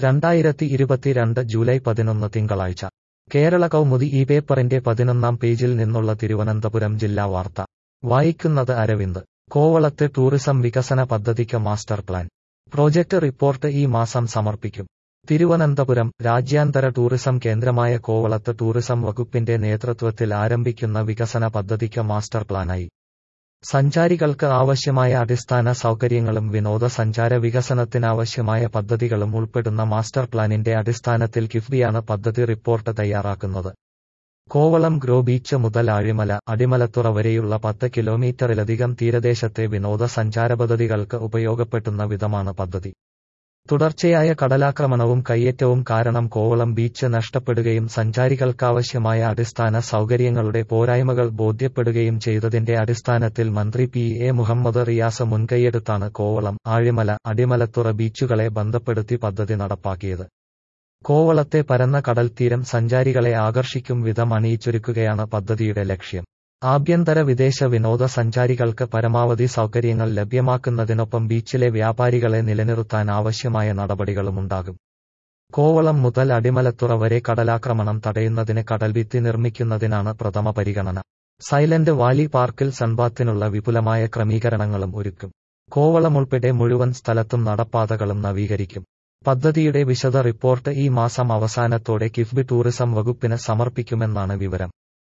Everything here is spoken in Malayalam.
രണ്ടായിരത്തി ഇരുപത്തിരണ്ട് ജൂലൈ പതിനൊന്ന് തിങ്കളാഴ്ച കേരള കൗമുദി ഈ പേപ്പറിന്റെ പതിനൊന്നാം പേജിൽ നിന്നുള്ള തിരുവനന്തപുരം ജില്ലാ വാർത്ത വായിക്കുന്നത് അരവിന്ദ് കോവളത്ത് ടൂറിസം വികസന പദ്ധതിക്ക് മാസ്റ്റർ പ്ലാൻ പ്രോജക്ട് റിപ്പോർട്ട് ഈ മാസം സമർപ്പിക്കും തിരുവനന്തപുരം രാജ്യാന്തര ടൂറിസം കേന്ദ്രമായ കോവളത്ത് ടൂറിസം വകുപ്പിന്റെ നേതൃത്വത്തിൽ ആരംഭിക്കുന്ന വികസന പദ്ധതിക്ക് മാസ്റ്റർ പ്ലാനായി സഞ്ചാരികൾക്ക് ആവശ്യമായ അടിസ്ഥാന സൗകര്യങ്ങളും വിനോദസഞ്ചാര വികസനത്തിനാവശ്യമായ പദ്ധതികളും ഉൾപ്പെടുന്ന മാസ്റ്റർ പ്ലാനിന്റെ അടിസ്ഥാനത്തിൽ കിഫ്ബിയാണ് പദ്ധതി റിപ്പോർട്ട് തയ്യാറാക്കുന്നത് കോവളം ഗ്രോ ബീച്ച് മുതൽ ആഴിമല അടിമലത്തുറ വരെയുള്ള പത്ത് കിലോമീറ്ററിലധികം തീരദേശത്തെ വിനോദസഞ്ചാര പദ്ധതികൾക്ക് ഉപയോഗപ്പെടുന്ന വിധമാണ് പദ്ധതി തുടർച്ചയായ കടലാക്രമണവും കയ്യേറ്റവും കാരണം കോവളം ബീച്ച് നഷ്ടപ്പെടുകയും സഞ്ചാരികൾക്കാവശ്യമായ അടിസ്ഥാന സൗകര്യങ്ങളുടെ പോരായ്മകൾ ബോധ്യപ്പെടുകയും ചെയ്തതിന്റെ അടിസ്ഥാനത്തിൽ മന്ത്രി പി എ മുഹമ്മദ് റിയാസ് മുൻകൈയെടുത്താണ് കോവളം ആഴിമല അടിമലത്തുറ ബീച്ചുകളെ ബന്ധപ്പെടുത്തി പദ്ധതി നടപ്പാക്കിയത് കോവളത്തെ പരന്ന കടൽത്തീരം സഞ്ചാരികളെ ആകർഷിക്കും വിധം അണിയിച്ചൊരുക്കുകയാണ് പദ്ധതിയുടെ ലക്ഷ്യം ആഭ്യന്തര വിദേശ വിനോദസഞ്ചാരികൾക്ക് പരമാവധി സൗകര്യങ്ങൾ ലഭ്യമാക്കുന്നതിനൊപ്പം ബീച്ചിലെ വ്യാപാരികളെ നിലനിർത്താൻ ആവശ്യമായ നടപടികളുമുണ്ടാകും കോവളം മുതൽ അടിമലത്തുറ വരെ കടലാക്രമണം തടയുന്നതിന് കടൽഭിത്തി നിർമ്മിക്കുന്നതിനാണ് പ്രഥമ പരിഗണന സൈലന്റ് വാലി പാർക്കിൽ സൺബാത്തിനുള്ള വിപുലമായ ക്രമീകരണങ്ങളും ഒരുക്കും കോവളം ഉൾപ്പെടെ മുഴുവൻ സ്ഥലത്തും നടപ്പാതകളും നവീകരിക്കും പദ്ധതിയുടെ വിശദ റിപ്പോർട്ട് ഈ മാസം അവസാനത്തോടെ കിഫ്ബി ടൂറിസം വകുപ്പിന് സമർപ്പിക്കുമെന്നാണ് വിവരം